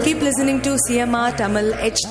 Keep listening to CMR Tamil HD.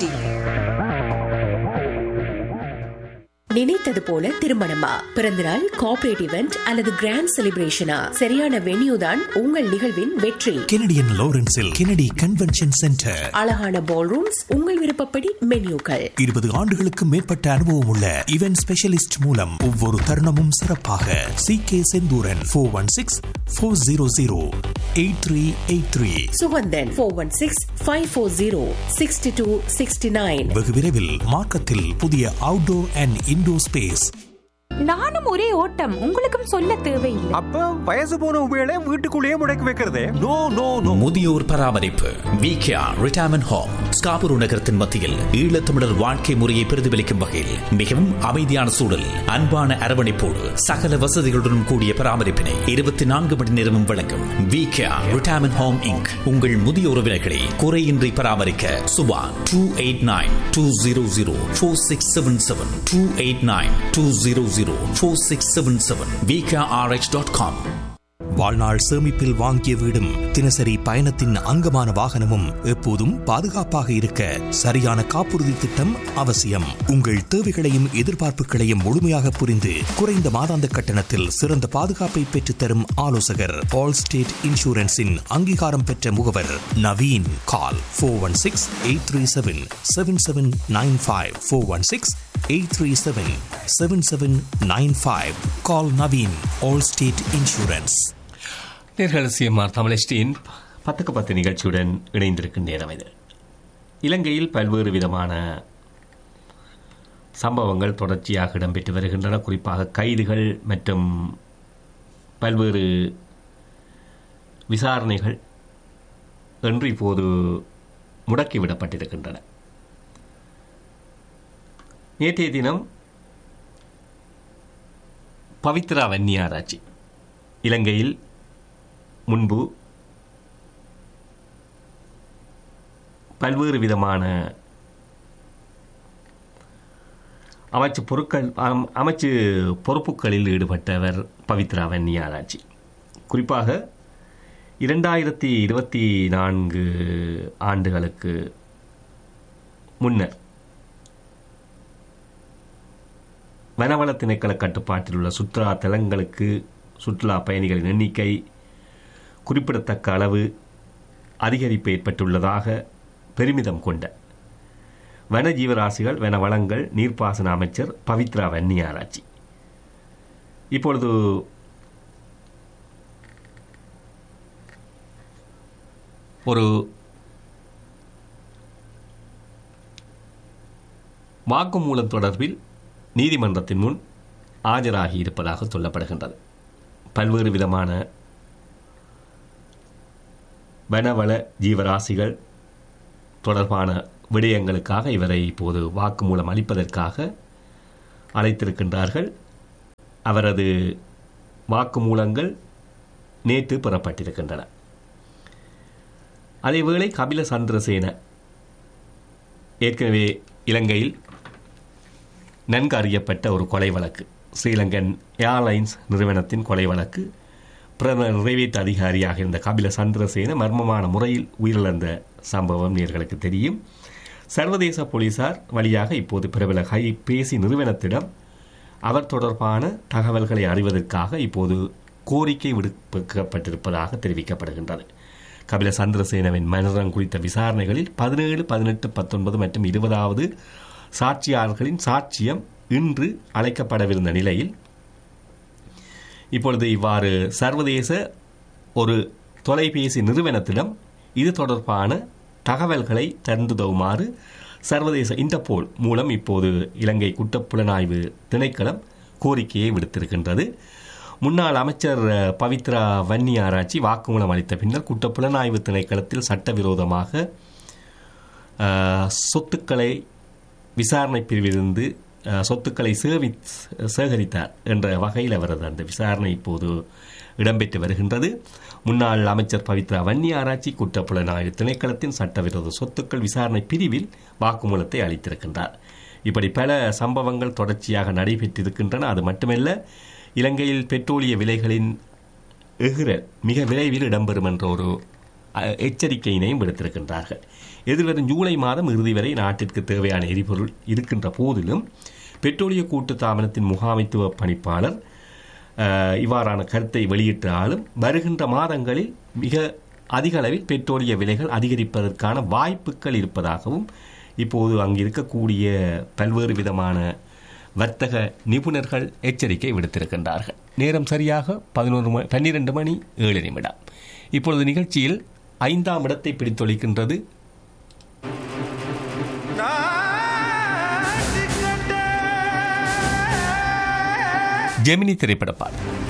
நினைத்தது போல திருமணமா பிறந்தநாள் கார்ப்பரேட் இவெண்ட் அல்லது கிராண்ட் செலிப்ரேஷனா சரியான வென்யூ தான் உங்கள் நிகழ்வின் வெற்றி கெனடியன் லாரன்ஸில் கெனடி கன்வென்ஷன் சென்டர் அழகான பால் ரூம்ஸ் உங்கள் விருப்பப்படி மென்யூக்கள் இருபது ஆண்டுகளுக்கு மேற்பட்ட அனுபவம் உள்ள இவென்ட் ஸ்பெஷலிஸ்ட் மூலம் ஒவ்வொரு தருணமும் சிறப்பாக C K Senthuran four one six four zero zero eight three eight three Suganthan four one six five four zero sixty two sixty nine வெகு விரைவில் மார்க்கத்தில் புதிய அவுட்டோர் அண்ட் இன்டோர் ஸ்பேஸ் நானும் ஒரே ஓட்டம் உங்களுக்கும் சொல்ல தேவையில்லை அப்ப வயசு போன உபயோக வீட்டுக்குள்ளேயே முடக்கி வைக்கிறதே நோ நோ நோ முதியோர் பராமரிப்பு விகேஆர் ரிட்டையர்மெண்ட் ஹோம் ஸ்காபுரு நகரத்தின் மத்தியில் ஈழத்தமிழர் வாழ்க்கை முறையை பிரதிபலிக்கும் வகையில் மிகவும் அமைதியான சூழல் அன்பான அரவணைப்போடு சகல வசதிகளுடன் கூடிய பராமரிப்பினை இருபத்தி நான்கு மணி நேரமும் வழங்கும் விகேஆர் ரிட்டையர்மெண்ட் ஹோம் இங்க் உங்கள் முதிய உறவினர்களை குறையின்றி பராமரிக்க Subha two eight nine two zero zero four six seven seven two eight nine two zero zero four six seven seven VKRH dot com வாழ்நாள் சேமிப்பில் வாங்கிய வீடும் தினசரி பயணத்தின் அங்கமான வாகனமும் எப்போதும் பாதுகாப்பாக இருக்க சரியான காப்புறுதி திட்டம் அவசியம் உங்கள் தேவைகளையும் எதிர்பார்ப்புகளையும் முழுமையாக புரிந்து குறைந்த மாதாந்த கட்டணத்தில் சிறந்த பாதுகாப்பை பெற்றுத்தரும் ஆலோசகர் ஆல் ஸ்டேட் இன்சூரன்ஸின் அங்கீகாரம் பெற்ற முகவர் Naveen call four one six eight three seven seven seven nine five four one six eight three seven seven seven nine five call Naveen all state insurance நேர்கள் சிஎம்ஆர் தமிழஸ்டியின் பத்துக்கு பத்து நிகழ்ச்சியுடன் இணைந்திருக்கும் நேரம் இது இலங்கையில் பல்வேறு விதமான சம்பவங்கள் தொடர்ச்சியாக இடம்பெற்று வருகின்றன குறிப்பாக கைதுகள் மற்றும் பல்வேறு விசாரணைகள் என்று இப்போது முடக்கிவிடப்பட்டிருக்கின்றன நேற்றைய தினம் பவித்ரா வன்னியாராட்சி இலங்கையில் முன்பு பல்வேறு விதமான அமைச்சு பொருட்கள் அம்- அமைச்சு பொறுப்புகளில் ஈடுபட்டவர் பவித்ரா வன்னியாராட்சி குறிப்பாக இரண்டாயிரத்தி இருபத்தி நான்கு ஆண்டுகளுக்கு முன்னர் வனவள திணைக்கள கட்டுப்பாட்டில் உள்ள சுற்றுலா தலங்களுக்கு சுற்றுலா பயணிகளின் எண்ணிக்கை குறிப்பிடத்தக்க அளவு அதிகரிப்பு ஏற்பட்டுள்ளதாக பெருமிதம் கொண்ட வன ஜீவராசிகள் வன வளங்கள் நீர்ப்பாசன அமைச்சர் பவித்ரா வன்னியாராட்சி இப்பொழுது ஒரு வாக்குமூலம் தொடர்பில் நீதிமன்றத்தின் முன் ஆஜராகி இருப்பதாக சொல்லப்படுகின்றது பல்வேறு விதமான வனவள ஜீவராசிகள் தொடர்பான விடயங்களுக்காக இவரை இப்போது வாக்குமூலம் அளிப்பதற்காக அழைத்திருக்கின்றார்கள் அவரது வாக்குமூலங்கள் நேற்று பெறப்பட்டிருக்கின்றன அதேவேளை கபில சந்திரசேன ஏற்கனவே இலங்கையில் நன்கு அறியப்பட்ட ஒரு கொலை வழக்கு ஸ்ரீலங்கன் ஏர்லைன்ஸ் நிறுவனத்தின் கொலை வழக்கு பிரதமர் நிறைவேற்று அதிகாரியாக இருந்த கபில சந்திரசேன மர்மமான முறையில் உயிரிழந்த சம்பவம் நேர்களுக்கு தெரியும் சர்வதேச போலீசார் வழியாக இப்போது பிரபல கைபேசி நிறுவனத்திடம் அவர் தொடர்பான தகவல்களை அறிவதற்காக இப்போது கோரிக்கை விடுக்கப்பட்டிருப்பதாக தெரிவிக்கப்படுகின்றது கபில சந்திரசேனவின் மரணம் குறித்த விசாரணைகளில் பதினேழு பதினெட்டு பத்தொன்பது மற்றும் இருபதாவது சாட்சியாளர்களின் சாட்சியம் இன்று அழைக்கப்படவிருந்த நிலையில் இப்பொழுது இவ்வாறு சர்வதேச ஒரு தொலைபேசி நிறுவனத்திடம் இது தொடர்பான தகவல்களை தந்துதவுமாறு சர்வதேச இன்டர்போல் மூலம் இப்போது இலங்கை குற்றப்புலனாய்வு திணைக்களம் கோரிக்கையை விடுத்திருக்கின்றது முன்னாள் அமைச்சர் அஹ், பவித்ரா வன்னியாராட்சி வாக்குமூலம் அளித்த பின்னர் குற்றப்புலனாய்வு திணைக்களத்தில் சட்டவிரோதமாக அஹ், சொத்துக்களை விசாரணை பிரிவிலிருந்து அஹ், சொத்துக்களை சேவி சேகரித்தார் என்ற வகையில் அவரது அந்த விசாரணை இப்போது இடம்பெற்று வருகின்றது முன்னாள் அமைச்சர் பவித்ரா வன்னியாராய்ச்சி குற்றப்புலனாய்வு திணைக்களத்தின் சட்டவிரோத சொத்துக்கள் விசாரணை பிரிவில் வாக்குமூலத்தை அளித்திருக்கின்றார் இப்படி பல சம்பவங்கள் தொடர்ச்சியாக நடைபெற்றிருக்கின்றன அது மட்டுமல்ல இலங்கையில் பெட்ரோலிய விலைகளின் எகிற மிக விரைவில் இடம்பெறும் என்ற ஒரு அஹ், எச்சரிக்கையினையும் விடுத்திருக்கின்றார்கள் எதிர்வரும் ஜூலை மாதம் இறுதி வரை நாட்டிற்கு தேவையான எரிபொருள் இருக்கின்ற போதிலும் பெட்ரோலிய கூட்டு தாபனத்தின் முகாமைத்துவ பணிப்பாளர் அஹ், இவ்வாறான கருத்தை வெளியிட்டாலும் வருகின்ற மாதங்களில் மிக அதிக அளவில் பெட்ரோலிய விலைகள் அதிகரிப்பதற்கான வாய்ப்புகள் இருப்பதாகவும் இப்போது அங்கு இருக்கக்கூடிய பல்வேறு விதமான வர்த்தக நிபுணர்கள் எச்சரிக்கை விடுத்திருக்கின்றார்கள் நேரம் சரியாக பதினோரு மணி பன்னிரண்டு மணி ஏழு நிமிடம் இப்பொழுது நிகழ்ச்சியில் ஐந்தாம் இடத்தை பிடித்தொழிக்கின்றது ஜெமினி திரைப்பட பாடல்